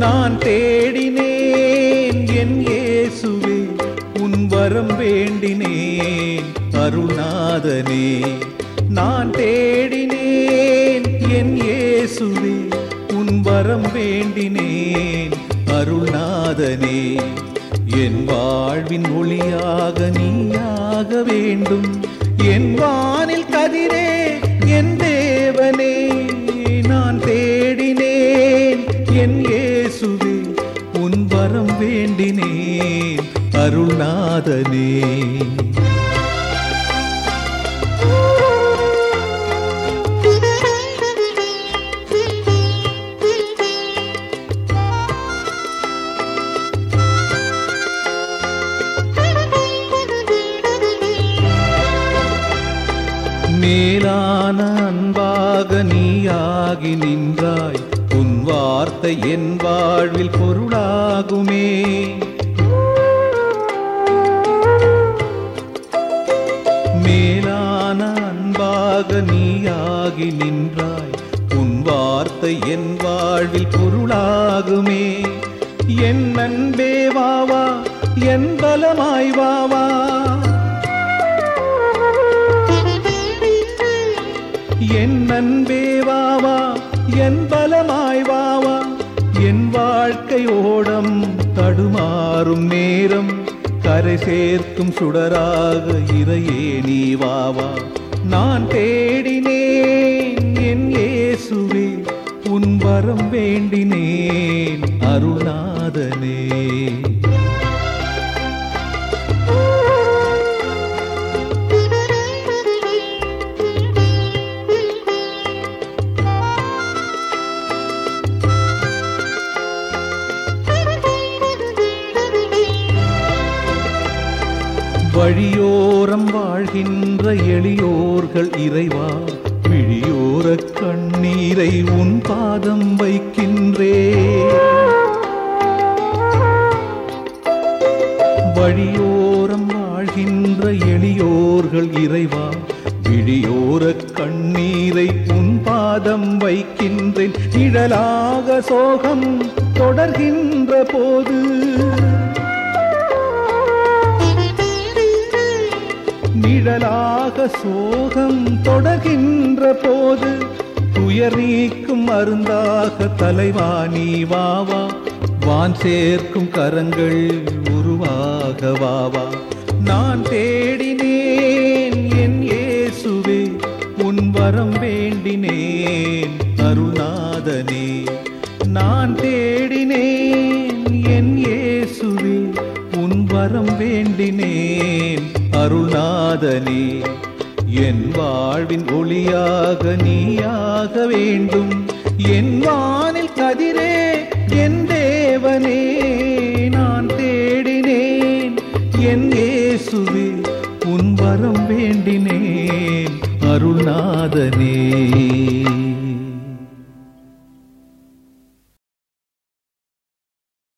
நான் தேடினேன் என் இயேசுவே உன் வரம் வேண்டினேன் அருள்நாதனே நான் தேடினேன் என் இயேசுவே உன் வரம் வேண்டினேன் அருள்நாதனே என் வாழ்வின் ஒளியாக நீயாக வேண்டும் என் வானில் கதிரே என் தேவனே நான் தேடினேன் என் இயேசுவே உன் வரம் வேண்டினேன் அருள்நாதனே மேலான அன்பாக நீயாகி நின்றாய் உன் வார்த்தை என் வாழ்வில் பொருளாகுமே மேலான அன்பாக நீயாகி நின்றாய் உன் வார்த்தை என் வாழ்வில் பொருளாகுமே என் அன்பே வாவா என் பலமாய் வாவா என் அன்பே வாவா என் பலமாய் வாவா என் வாழ்க்கை ஓடம் தடுமாறும் நேரம் கரை சேர்க்கும் சுடராக இறையே நீ வாவா நான் தேடினேன் என் இயேசுவே உன் வரம் வேண்டினேன் அருணாதனே வழியோரம் வாழ்கின்ற எளியோர்கள் இறைவா விழியோர கண்ணீரை உன் பாதம் வைக்கின்றே வழியோரம் வாழ்கின்ற எளியோர்கள் இறைவா விழியோர கண்ணீரை உன் பாதம் வைக்கின்றேன் நிழலாக சோகம் தொடர்கின்ற போது நிழலாக சோகம் தொடர்கின்ற போது துயர் நீக்கும் மருந்தாக தலைவா நீ வாவா வான் சேர்க்கும் கரங்கள் உருவாக வாவா நான் தேடினேன் என் இயேசுவே உன் வரம் வேண்டினேன் அருணாதனே நான் தேடினேன் என் இயேசுவே உன் வரம் வேண்டினேன் அருள்நாதனே என் வாழ்வின் ஒளியாக நீயாக வேண்டும் என் வானில் கதிரே என் தேவனே